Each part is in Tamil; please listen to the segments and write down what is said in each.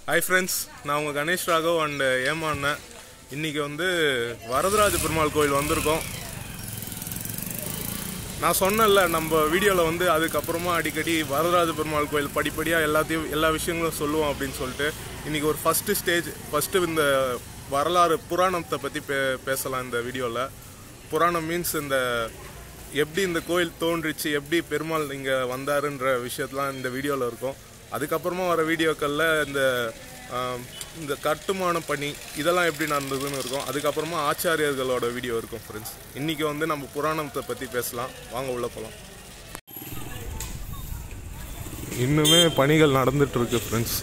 ஹாய் ஃப்ரெண்ட்ஸ் நான் உங்கள் கணேஷ் ராகவ் அண்ட் ஏமா அண்ணன் இன்னைக்கு வந்து வரதராஜ பெருமாள் கோயில் வந்திருக்கோம் நான் சொன்னேன்ல நம்ம வீடியோவில் வந்து அதுக்கப்புறமா அடிக்கடி வரதராஜ பெருமாள் கோயில் படிப்படியாக எல்லாத்தையும் எல்லா விஷயங்களும் சொல்லுவோம் அப்படின்னு சொல்லிட்டு இன்னைக்கு ஒரு ஃபஸ்ட்டு ஸ்டேஜ் ஃபஸ்ட்டு இந்த வரலாறு புராணத்தை பற்றி பே பேசலாம் இந்த வீடியோவில் புராணம் மீன்ஸ் இந்த எப்படி இந்த கோயில் தோன்றுச்சு எப்படி பெருமாள் இங்கே வந்தாருன்ற விஷயத்தெலாம் இந்த வீடியோவில் இருக்கும் அதுக்கப்புறமா வர வீடியோக்களில் இந்த ஆம், இந்த கட்டுமான பணி இதெல்லாம் எப்படி நடந்ததுன்னு இருக்கும் அதுக்கப்புறமா ஆச்சாரியர்களோட வீடியோ இருக்கும் ஃப்ரெண்ட்ஸ் இன்னைக்கு வந்து நம்ம புராணத்தை பற்றி பேசலாம் வாங்க உள்ள போகலாம் இன்னுமே பணிகள் நடந்துட்டு இருக்கு ஃப்ரெண்ட்ஸ்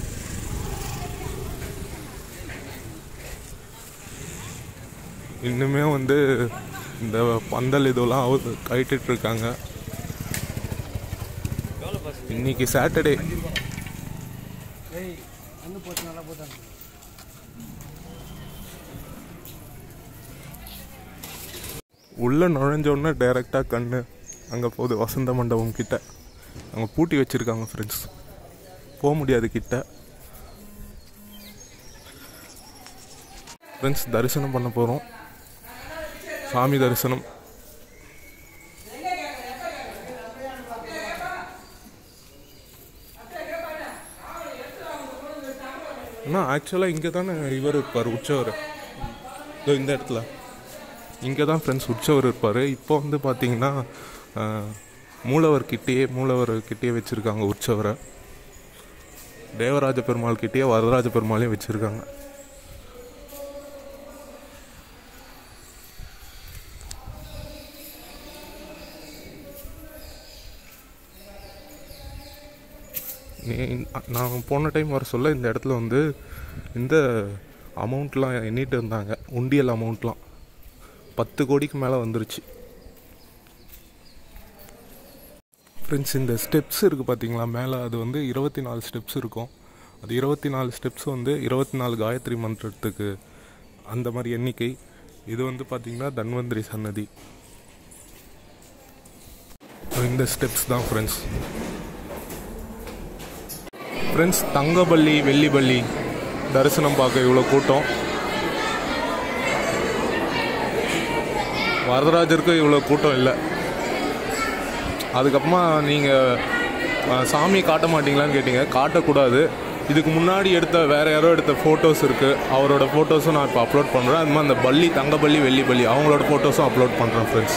இன்னுமே வந்து இந்த பந்தல் இதெல்லாம் அவு- கழட்டிட்டு இருக்காங்க இன்னைக்கு சாட்டர்டே உள்ள நுழைஞ்ச உடனே டைரெக்டாக கண்ணு அங்கே போகுது வசந்த மண்டபம் கிட்ட அங்கே பூட்டி வச்சிருக்காங்க ஃப்ரெண்ட்ஸ் போக முடியாது கிட்ட ஃப்ரெண்ட்ஸ் தரிசனம் பண்ண போகிறோம் சாமி தரிசனம் ஆனால் ஆக்சுவலாக இங்கே தானே இவர் இருப்பார் உற்சவர் இதோ இந்த இடத்துல இங்கே தான் ஃப்ரெண்ட்ஸ் உற்சவர் இருப்பார் இப்போ வந்து பார்த்தீங்கன்னா ஆஹ், மூலவர் கிட்டேயே மூலவர் கிட்டேயே வச்சுருக்காங்க உற்சவரை தேவராஜ பெருமாள் கிட்டேயே வரதராஜ பெருமாளையும் வச்சுருக்காங்க நீ- நான் போன டைம் வர சொல்ல இந்த இடத்துல வந்து இந்த அமௌண்ட்லாம் எண்ணிட்டு இருந்தாங்க உண்டியல் அமௌண்ட்லாம் பத்து கோடிக்கு மேலே வந்துருச்சு ஃப்ரெண்ட்ஸ் இந்த ஸ்டெப்ஸ் இருக்குது பார்த்தீங்களா மேலே அது வந்து இருபத்தி நாலு ஸ்டெப்ஸ் இருக்கும் அது இருபத்தி நாலு ஸ்டெப்ஸ் வந்து இருபத்தி நாலு காயத்ரி மந்திரத்துக்கு அந்த மாதிரி எண்ணிக்கை இது வந்து பார்த்தீங்கன்னா தன்வந்திரி சன்னதி இந்த ஸ்டெப்ஸ் தான் ஃப்ரெண்ட்ஸ் ஃப்ரெண்ட்ஸ் தங்கபள்ளி வெள்ளிபள்ளி தரிசனம் பார்க்க இவ்வளோ கூட்டம் வரதராஜருக்கு இவ்வளோ கூட்டம் இல்லை அதுக்கப்புறமா நீங்கள் சாமி காட்ட மாட்டீங்களான்னு கேட்டீங்க காட்டக்கூடாது இதுக்கு முன்னாடி எடுத்த வேற யாரோ எடுத்த ஃபோட்டோஸ் இருக்குது அவரோட ஃபோட்டோஸும் நான் இப்போ அப்லோட் பண்ணுறேன் அது மாதிரி அந்த பள்ளி தங்கபள்ளி வெள்ளிபள்ளி அவங்களோட ஃபோட்டோஸும் அப்லோட் பண்ணுறேன் ஃப்ரெண்ட்ஸ்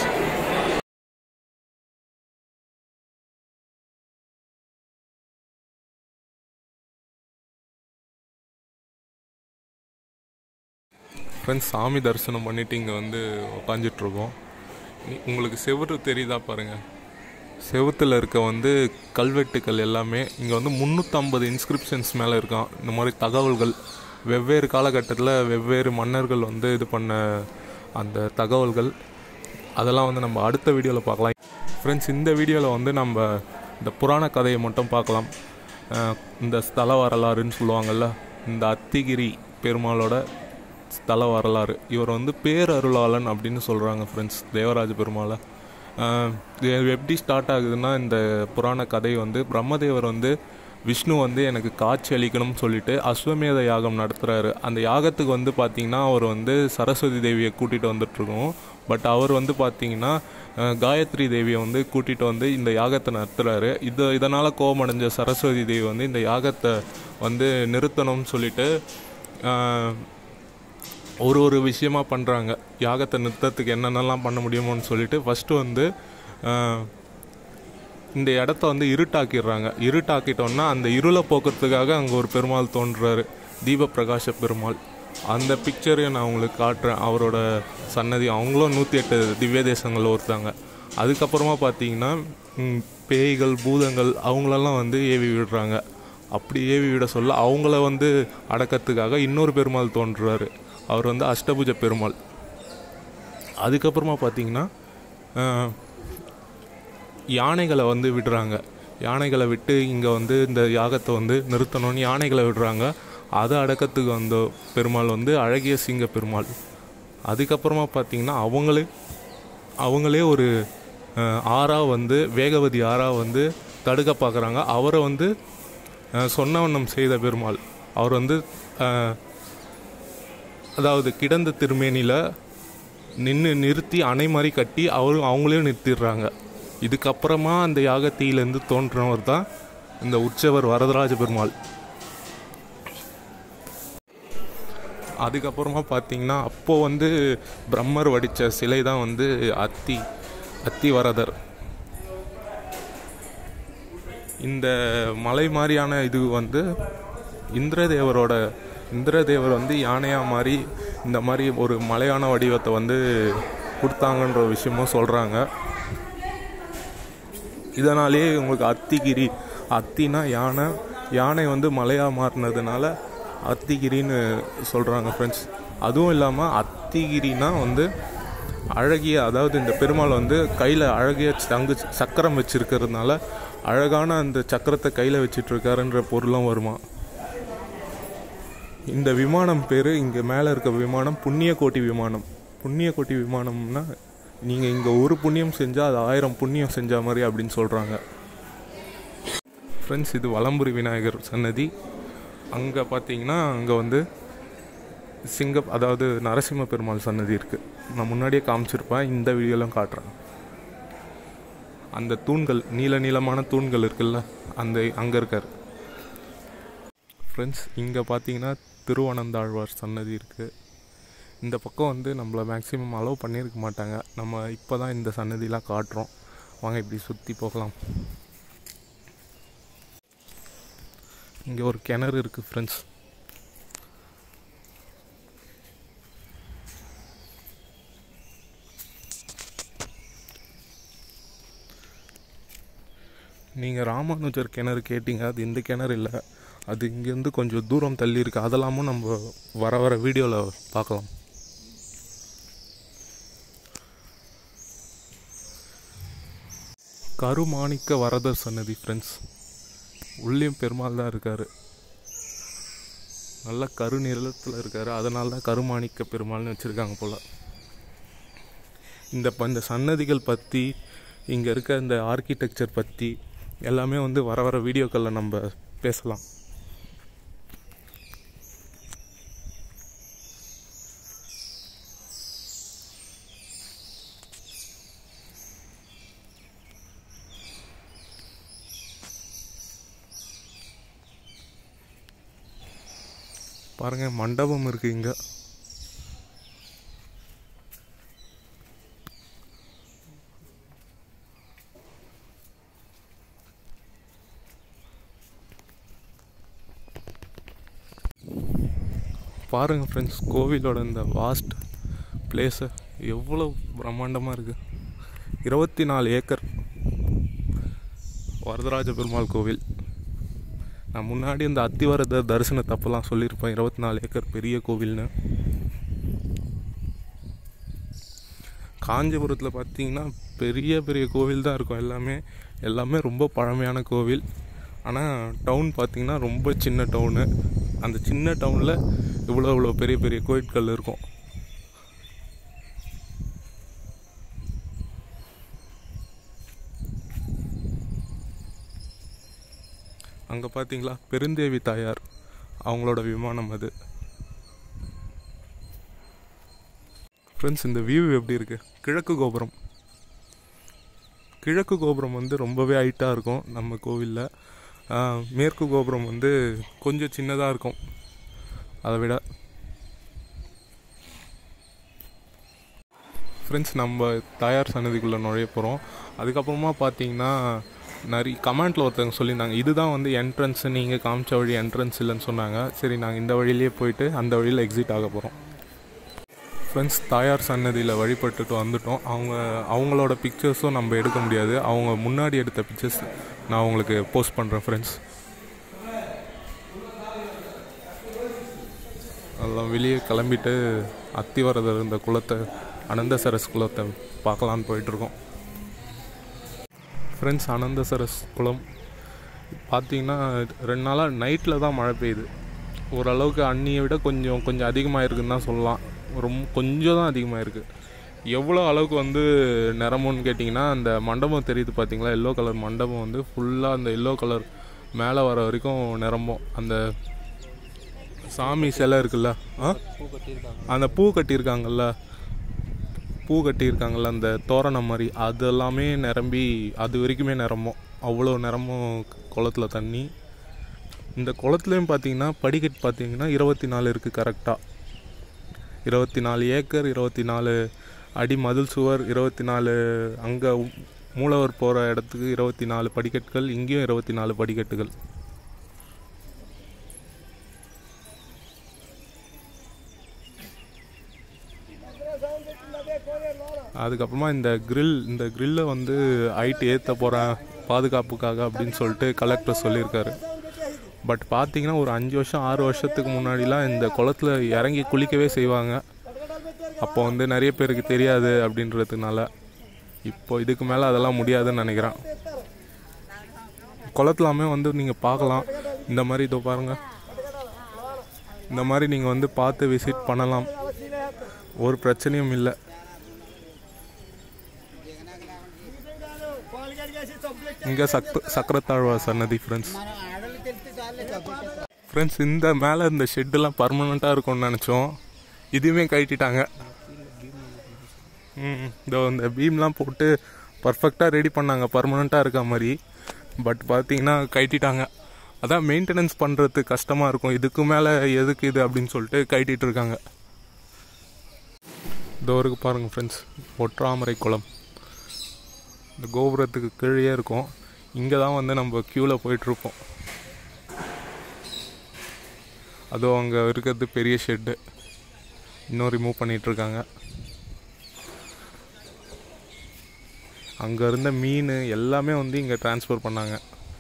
ஃப்ரெண்ட்ஸ் சாமி தரிசனம் பண்ணிட்டு இங்கே வந்து உக்காந்துட்ருக்கோம் உங்களுக்கு செவுரு தெரியுதா பாருங்கள் செவுத்தில் இருக்க வந்து கல்வெட்டுக்கள் எல்லாமே இங்கே வந்து முந்நூற்றம்பது இன்ஸ்கிரிப்ஷன்ஸ் மேலே இருக்கான் இந்த மாதிரி தகவல்கள் வெவ்வேறு காலகட்டத்தில் வெவ்வேறு மன்னர்கள் வந்து இது பண்ண அந்த தகவல்கள் அதெல்லாம் வந்து நம்ம அடுத்த வீடியோவில் பார்க்கலாம் ஃப்ரெண்ட்ஸ் இந்த வீடியோவில் வந்து நம்ம இந்த புராண கதையை மட்டும் பார்க்கலாம் அஹ் இந்த ஸ்தல வரலாறுன்னு சொல்லுவாங்கள்ல இந்த அத்திகிரி பெருமாளோட ஸ்தல வரலாறு இவர் வந்து பேரருளாளன் அப்படின்னு சொல்கிறாங்க ஃப்ரெண்ட்ஸ் தேவராஜ பெருமாளை ஆஹ் இது எப்படி ஸ்டார்ட் ஆகுதுன்னா இந்த புராண கதை வந்து பிரம்மதேவர் வந்து விஷ்ணு வந்து எனக்கு காட்சி அளிக்கணும்னு சொல்லிட்டு அஸ்வமேத யாகம் நடத்துகிறாரு அந்த யாகத்துக்கு வந்து பார்த்தீங்கன்னா அவர் வந்து சரஸ்வதி தேவியை கூட்டிகிட்டு வந்துட்டுருக்கோம் பட் அவர் வந்து பார்த்தீங்கன்னா ஆஹ் காயத்ரி தேவியை வந்து கூட்டிகிட்டு வந்து இந்த யாகத்தை நடத்துகிறாரு இது இதனால் கோபமடைஞ்ச சரஸ்வதி தேவி வந்து இந்த யாகத்தை வந்து நிறுத்தணும்னு சொல்லிட்டு ஆஹ் ஒரு ஒரு விஷயமா பண்ணுறாங்க யாகத்தை நிறுத்தத்துக்கு என்னென்னலாம் பண்ண முடியுமோன்னு சொல்லிட்டு ஃபஸ்ட்டு வந்து ஆஹ், இந்த இடத்த வந்து இருட்டாக்கிடுறாங்க இருட்டாக்கிட்டோன்னா அந்த இருளை போக்குறதுக்காக அங்கே ஒரு பெருமாள் தோன்றுறாரு தீபப்பிரகாச பெருமாள் அந்த பிக்சரையும் நான் உங்களுக்கு காட்டுறேன் அவரோட சன்னதி அவங்களும் நூற்றி எட்டு திவ்ய தேசங்களில் ஒருத்தாங்க அதுக்கப்புறமா பார்த்தீங்கன்னா ம், பேய்கள் பூதங்கள் அவங்களெல்லாம் வந்து ஏவி விடுறாங்க அப்படி ஏவி விட சொல்ல அவங்கள வந்து அடக்கத்துக்காக இன்னொரு பெருமாள் தோன்றுறாரு அவர் வந்து அஷ்டபுஜ பெருமாள் அதுக்கப்புறமா பார்த்தீங்கன்னா ஆஹ், யானைகளை வந்து விடுறாங்க யானைகளை விட்டு இங்கே வந்து இந்த யாகத்தை வந்து நிறுத்தணும்னு யானைகளை விடுறாங்க அதை அடக்கத்துக்கு வந்த பெருமாள் வந்து அழகிய சிங்க பெருமாள் அதுக்கப்புறமா பார்த்தீங்கன்னா அவங்களே அவங்களே ஒரு அஹ், ஆறா வந்து வேகவதி ஆறா வந்து தடுக்க பார்க்குறாங்க அவரை வந்து அஹ், சொன்னவண்ணம் செய்த பெருமாள் அவர் வந்து ஆஹ், அதாவது கிடந்த திருமேனியில் நின்று நிறுத்தி அணை மாதிரி கட்டி அவரும் அவங்களையும் நிறுத்திடுறாங்க இதுக்கப்புறமா அந்த யாகத்தீயிலேருந்து தோன்றினவர் தான் இந்த உற்சவர் வரதராஜ பெருமாள் அதுக்கப்புறமா பார்த்தீங்கன்னா அப்போ வந்து பிரம்மர் வடித்த சிலை தான் வந்து அத்தி அத்தி வரதர் இந்த மலை மாதிரியான இது வந்து இந்திரதேவரோட இந்திரதேவர் வந்து யானையாக மாதிரி இந்த மாதிரி ஒரு மலையான வடிவத்தை வந்து கொடுத்தாங்கன்ற விஷயமும் சொல்கிறாங்க இதனாலேயே உங்களுக்கு அத்திகிரி அத்தினா யானை யானை வந்து மலையாக மாறினதுனால அத்திகிரின்னு சொல்கிறாங்க ஃப்ரெண்ட்ஸ் அதுவும் இல்லாமல் அத்திகிரினா வந்து அழகிய அதாவது இந்த பெருமாள் வந்து கையில் அழகிய தங்கு சக்கரம் வச்சிருக்கிறதுனால அழகான அந்த சக்கரத்தை கையில் வச்சிட்ருக்காருன்ற பொருளும் வருமா இந்த விமானம் பேர் இங்கே மேலே இருக்க விமானம் புண்ணிய கோட்டி விமானம் புண்ணிய கோட்டி விமானம்னா நீங்கள் இங்கே ஒரு புண்ணியம் செஞ்சால் அது ஆயிரம் புண்ணியம் செஞ்ச மாதிரி அப்படின்னு சொல்கிறாங்க ஃப்ரெண்ட்ஸ் இது வலம்புரி விநாயகர் சன்னதி அங்கே பார்த்தீங்கன்னா அங்கே வந்து சிங்க அதாவது நரசிம்ம பெருமாள் சன்னதி இருக்குது நான் முன்னாடியே காமிச்சிருப்பேன் இந்த வீடியோலாம் காட்டுறேன் அந்த தூண்கள் நீல நீளமான தூண்கள் இருக்குல்ல அந்த அங்கே இருக்கார் ஃப்ரெண்ட்ஸ் இங்கே பார்த்தீங்கன்னா திருவனந்தாழ்வார் சன்னதி இருக்குது இந்த பக்கம் வந்து நம்மளை மேக்ஸிமம் அலோவ் பண்ணியிருக்க மாட்டாங்க நம்ம இப்போ தான் இந்த சன்னதிலாம் காட்டுறோம் வாங்க இப்படி சுற்றி போகலாம் இங்கே ஒரு கிணறு இருக்குது ஃப்ரெண்ட்ஸ் நீங்கள் ராமானுஜர் கிணறு கேட்டீங்க அது இந்த கிணறு இல்லை அது இங்கேருந்து கொஞ்சம் தூரம் தள்ளி இருக்கு அதெல்லாமும் நம்ம வர வர வீடியோவில் பார்க்கலாம் கருமாணிக்க வரதர் சன்னதி ஃப்ரெண்ட்ஸ் உள்ளேயும் பெருமாள் தான் இருக்கார் நல்ல கரு நிறத்தில் இருக்கார் அதனால தான் கருமாணிக்க பெருமாள்னு வச்சுருக்காங்க போல் இந்த ப- இந்த சன்னதிகள் பற்றி இங்கே இருக்க இந்த ஆர்கிடெக்சர் பற்றி எல்லாமே வந்து வர வர வீடியோக்களில் நம்ம பேசலாம் பாருங்க மண்டபம் இருக்கு இங்க பாருங்க ஃப்ரெண்ட்ஸ் கோவிலோட இந்த வாஸ்ட் பிளேஸை எவ்வளோ பிரம்மாண்டமாக இருக்குது இருபத்தி நாலு ஏக்கர் வரதராஜ பெருமாள் கோவில் நான் முன்னாடி இந்த அத்திவரத தரிசன தப்பெல்லாம் சொல்லியிருப்பேன் இருபத்தி நாலு ஏக்கர் பெரிய கோவில்னு காஞ்சிபுரத்தில் பார்த்தீங்கன்னா பெரிய பெரிய கோவில் தான் இருக்கும் எல்லாமே எல்லாமே ரொம்ப பழமையான கோவில் ஆனால் டவுன் பார்த்தீங்கன்னா ரொம்ப சின்ன டவுனு அந்த சின்ன டவுனில் இவ்வளோ இவ்வளோ பெரிய பெரிய கோயில்கள் இருக்கும் அங்கே பார்த்தீங்களா பெருந்தேவி தாயார் அவங்களோட விமானம் அது ஃப்ரெண்ட்ஸ் இந்த வியூ எப்படி இருக்கு கிழக்கு கோபுரம் கிழக்கு கோபுரம் வந்து ரொம்பவே ஹைட்டாக இருக்கும் நம்ம கோவிலில் மேற்கு கோபுரம் வந்து கொஞ்சம் சின்னதாக இருக்கும் அதை விட ஃப்ரெண்ட்ஸ் நம்ம தாயார் சன்னதிக்குள்ளே நுழைய போகிறோம் அதுக்கப்புறமா பார்த்தீங்கன்னா நிறைய கமெண்ட்டில் ஒருத்தவங்க சொல்லியிருந்தாங்க இதுதான் வந்து என்ட்ரன்ஸ் நீங்கள் காமிச்ச வழி என்ட்ரன்ஸ் இல்லைன்னு சொன்னாங்க சரி நாங்கள் இந்த வழியிலேயே போயிட்டு அந்த வழியில் எக்ஸிட் ஆக போகிறோம் ஃப்ரெண்ட்ஸ் தாயார் சன்னதியில் வழிபட்டுட்டு வந்துட்டோம் அவங்க அவங்களோட பிக்சர்ஸும் நம்ம எடுக்க முடியாது அவங்க முன்னாடி எடுத்த பிக்சர்ஸ் நான் உங்களுக்கு போஸ்ட் பண்ணுறேன் ஃப்ரெண்ட்ஸ் எல்லாம் வெளியே கிளம்பிட்டு அத்திவரதர் இந்த குளத்தை அனந்தசரஸ் குளத்தை பார்க்கலான்னு போயிட்டுருக்கோம் ஃப்ரெண்ட்ஸ் அனந்தசரஸ் குளம் பார்த்தீங்கன்னா ரெண்டு நாளாக நைட்டில் தான் மழை பெய்யுது ஓரளவுக்கு அன்னியை விட கொஞ்சம் கொஞ்சம் அதிகமாக இருக்குன்னு தான் சொல்லலாம் ரொம்ப கொஞ்சம் தான் அதிகமாக இருக்குது எவ்வளோ அளவுக்கு வந்து நிறமுன்னு கேட்டிங்கன்னா அந்த மண்டபம் தெரியுது பார்த்தீங்களா எல்லோ கலர் மண்டபம் வந்து ஃபுல்லாக அந்த எல்லோ கலர் மேலே வர வரைக்கும் நிரம்பும் அந்த சாமி சிலை இருக்குல்ல ஆ பூ கட்டியிருக்காங்க அந்த பூ கட்டியிருக்காங்கல்ல பூ கட்டியிருக்காங்கல்ல அந்த தோரணம் மாதிரி அது எல்லாமே நிரம்பி அது வரைக்குமே நிரம்பும் அவ்வளோ நிரம்பும் குளத்துல தண்ணி இந்த குளத்துலையும் பார்த்தீங்கன்னா படிக்கட்டு பார்த்தீங்கன்னா இருபத்தி நாலு இருக்குது கரெக்டாக இருபத்தி நாலு ஏக்கர் இருபத்தி நாலு அடி மதில் சுவர் இருபத்தி நாலு அங்கே மூலவர் போகிற இடத்துக்கு இருபத்தி நாலு படிக்கட்டுகள் இங்கேயும் இருபத்தி நாலு படிக்கட்டுகள் அதுக்கப்புறமா இந்த grill இந்த grill வந்து ஹைட் ஏற்ற போகிறேன் பாதுகாப்புக்காக அப்படின்னு சொல்லிட்டு கலெக்டர் சொல்லியிருக்காரு பட் பார்த்தீங்கன்னா ஒரு அஞ்சு வருஷம் ஆறு வருஷத்துக்கு முன்னாடிலாம் இந்த குளத்துல இறங்கி குளிக்கவே செய்வாங்க அப்போ வந்து நிறைய பேருக்கு தெரியாது அப்படின்றதுனால இப்போ இதுக்கு மேலே அதெல்லாம் முடியாதுன்னு நினைக்கிறேன் குளத்துலாமே வந்து நீங்கள் பார்க்கலாம் இந்த மாதிரி இதோ பாருங்கள் இந்த மாதிரி நீங்கள் வந்து பார்த்து விசிட் பண்ணலாம் ஒரு பிரச்சனையும் இல்லை இங்கே சக் சக்கரத்தாழ்வார் சன்னதி ஃப்ரெண்ட்ஸ் ஃப்ரெண்ட்ஸ் இந்த மேலே இந்த ஷெட்டெல்லாம் பர்மனெண்ட்டாக இருக்கும்னு நினச்சோம் இதுவுமே கழட்டிட்டாங்க ம் இதோ இந்த பீம்லாம் போட்டு பர்ஃபெக்டாக ரெடி பண்ணாங்க பர்மனெண்ட்டாக இருக்க மாதிரி பட் பார்த்தீங்கன்னா கழட்டிட்டாங்க அதான் மெயின்டெனன்ஸ் பண்ணுறது கஷ்டமாக இருக்கும் இதுக்கு மேலே எதுக்கு இது அப்படின்னு சொல்லிட்டு கழட்டிட்டு இருக்காங்க இதோ இருக்கு பாருங்கள் ஃப்ரெண்ட்ஸ் ஒற்றாமரை குளம் இந்த கோபுரத்துக்கு கீழே இருக்கும் இங்கே தான் வந்து நம்ம க்யூவில் போயிட்டுருப்போம் அதுவும் அங்கே இருக்கிறது பெரிய ஷெட்டு இன்னும் ரிமூவ் பண்ணிகிட்ருக்காங்க அங்கே இருந்த மீன் எல்லாமே வந்து இங்கே ட்ரான்ஸ்ஃபர் பண்ணாங்க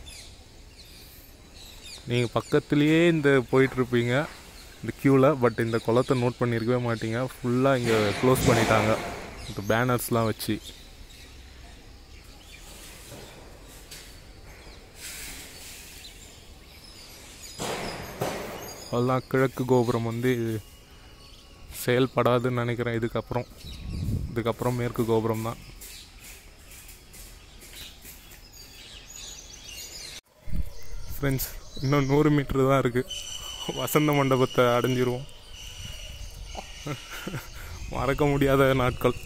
நீங்கள் பக்கத்துலேயே இந்த போயிட்டுருப்பீங்க இந்த க்யூவில் பட் இந்த குளத்தை நோட் பண்ணியிருக்கவே மாட்டீங்க ஃபுல்லாக இங்கே க்ளோஸ் பண்ணிட்டாங்க இந்த பேனர்ஸ்லாம் வச்சு அதெல்லாம் கிழக்கு கோபுரம் வந்து செயல்படாதுன்னு நினைக்கிறேன் இதுக்கப்புறம் இதுக்கப்புறம் மேற்கு கோபுரம் தான் ஃப்ரெண்ட்ஸ் இன்னும் நூறு மீட்ரு தான் இருக்குது வசந்த மண்டபத்தை அடைஞ்சிருவோம் மறக்க முடியாத நாட்கள்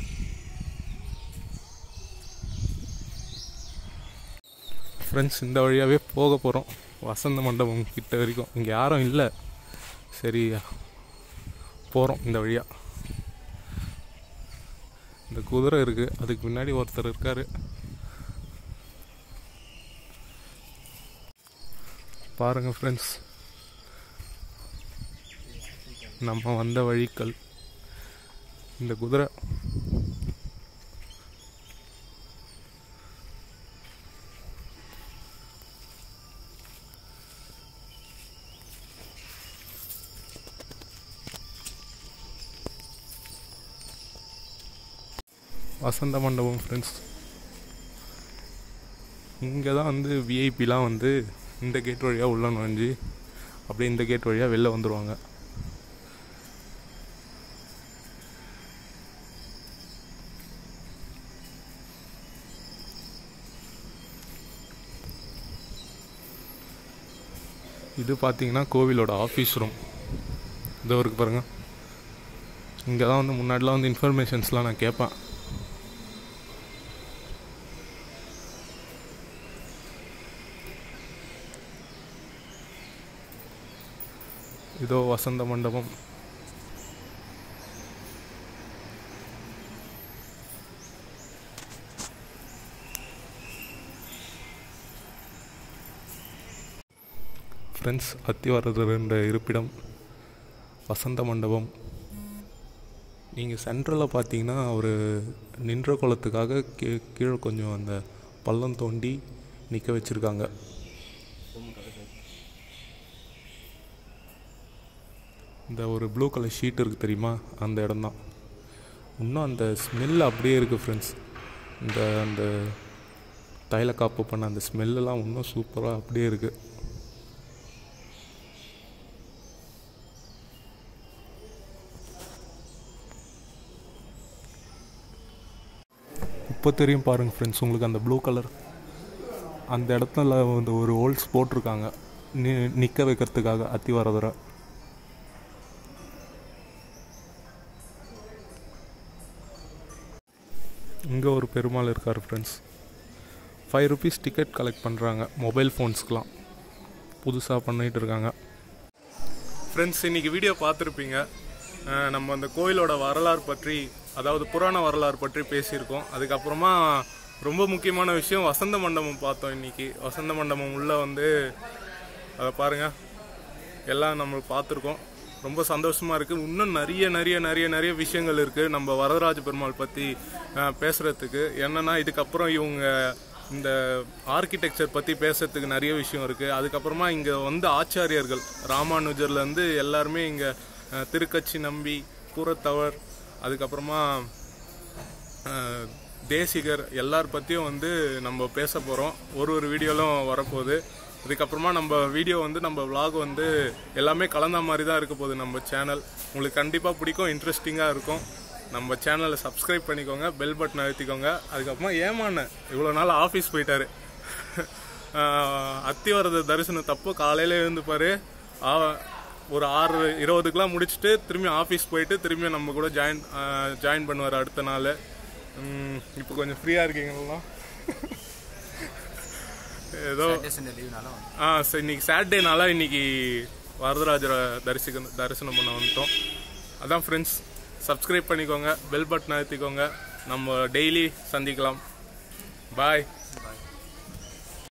ஃப்ரெண்ட்ஸ் இந்த வழியாகவே போக போகிறோம் வசந்த மண்டபம் கிட்ட வரைக்கும் இங்கே யாரும் இல்லை சரி போகிறோம் இந்த வழியாக இந்த குதிரை இருக்குது அதுக்கு பின்னாடி ஒருத்தர் இருக்கார் பாருங்கள் ஃப்ரெண்ட்ஸ் நம்ம வந்த வழிகள் இந்த குதிரை வசந்த மண்டபம் ஃப்ரெண்ட்ஸ் இங்கே தான் வந்து விஐபிலாம் வந்து இந்த கேட் வழியாக உள்ள நுழைஞ்சு அப்படியே இந்த கேட் வழியாக வெளில வந்துடுவாங்க இது பார்த்தீங்கன்னா கோவிலோட ஆஃபீஸ் ரூம் இதோ இருக்கு பாருங்க இங்கே தான் வந்து முன்னாடிலாம் வந்து இன்ஃபர்மேஷன்ஸ்லாம் நான் கேட்பேன் இதோ வசந்த மண்டபம் ஃப்ரெண்ட்ஸ் அத்திவரதர் இருப்பிடம் வசந்த மண்டபம் நீங்கள் சென்ட்ரலில் பார்த்தீங்கன்னா ஒரு நின்ற குளத்துக்காக கீ கீழே கொஞ்சம் அந்த பள்ளம் தோண்டி நிற்க வச்சுருக்காங்க இந்த ஒரு ப்ளூ கலர் ஷீட் இருக்குது தெரியுமா அந்த இடம்தான் இன்னும் அந்த ஸ்மெல் அப்படியே இருக்குது ஃப்ரெண்ட்ஸ் இந்த அந்த தைல காப்பு பண்ண அந்த ஸ்மெல்லெல்லாம் இன்னும் சூப்பராக அப்படியே இருக்குது இப்போ தெரியும் பாருங்கள் ஃப்ரெண்ட்ஸ் உங்களுக்கு அந்த ப்ளூ கலர் அந்த இடத்துல வந்து ஒரு ஹோல்ஸ் போட்டிருக்காங்க நி நிற்க வைக்கிறதுக்காக அத்திவாரதரை இங்கே ஒரு பெருமாள் இருக்கார் friends five rupees ticket collect பண்ணுறாங்க மொபைல் ஃபோன்ஸ்க்கெலாம் புதுசாக பண்ணிகிட்டு இருக்காங்க ஃப்ரெண்ட்ஸ் இன்றைக்கி வீடியோ பார்த்துருப்பீங்க அஹ் நம்ம அந்த கோயிலோட வரலாறு பற்றி அதாவது புராண வரலாறு பற்றி பேசியிருக்கோம் அதுக்கப்புறமா ரொம்ப முக்கியமான விஷயம் வசந்த மண்டபம் பார்த்தோம் இன்னைக்கு வசந்த மண்டபம் உள்ளே வந்து அதை பாருங்கள் எல்லாம் நம்ம பார்த்துருக்கோம் ரொம்ப சந்தோஷமாக இருக்குது இன்னும் நிறைய நிறைய நிறைய நிறைய விஷயங்கள் இருக்குது நம்ம வரதராஜ பெருமாள் பற்றி பேசுகிறதுக்கு என்னென்னா இதுக்கப்புறம் இவங்க இந்த ஆர்கிடெக்சர் பற்றி பேசுறதுக்கு நிறைய விஷயம் இருக்குது அதுக்கப்புறமா இங்கே வந்து ஆச்சாரியர்கள் ராமானுஜர்லேருந்து எல்லாருமே இங்கே திருக்கச்சி நம்பி கூரத்தவர் அதுக்கப்புறமா அஹ், தேசிகர் எல்லார் பற்றியும் வந்து நம்ம பேச போகிறோம் ஒரு ஒரு வீடியோலும் வரப்போகுது இதுக்கப்புறமா நம்ம வீடியோ வந்து நம்ம vlog வந்து எல்லாமே கலந்த மாதிரி தான் இருக்க போகுது நம்ம சேனல் உங்களுக்கு கண்டிப்பாக பிடிக்கும் இன்ட்ரெஸ்டிங்காக இருக்கும் நம்ம சேனலை சப்ஸ்கிரைப் பண்ணிக்கோங்க பெல் பட்டன் அழுத்திக்கோங்க அதுக்கப்புறமா ஏமாண்ணேன் இவ்வளோ நாள் ஆஃபீஸ் போயிட்டாரு ஆஹ், அத்திவரத தரிசனம் தப்பு காலையில் எழுந்துப்பாரு ஆ- ஒரு ஆறு இருபதுக்கெலாம் முடிச்சுட்டு திரும்பி ஆஃபீஸ் போயிட்டு திரும்பி நம்ம கூட ஜாயின் ஜாயின் பண்ணுவார் அடுத்த நாள் இப்போ கொஞ்சம் ஃப்ரீயாக இருக்கீங்களா ஏதோ லீவ்னால ஆ சரி இன்னைக்கு சாட்டர்டேனால இன்னைக்கு வரதராஜரை தரிசிக்க தரிசனம் பண்ண வந்துட்டோம் அதான் ஃப்ரெண்ட்ஸ் சப்ஸ்கிரைப் பண்ணிக்கோங்க பெல் பட்டன் அழுத்திக்கோங்க நம்ம டெய்லி சந்திக்கலாம் பாய்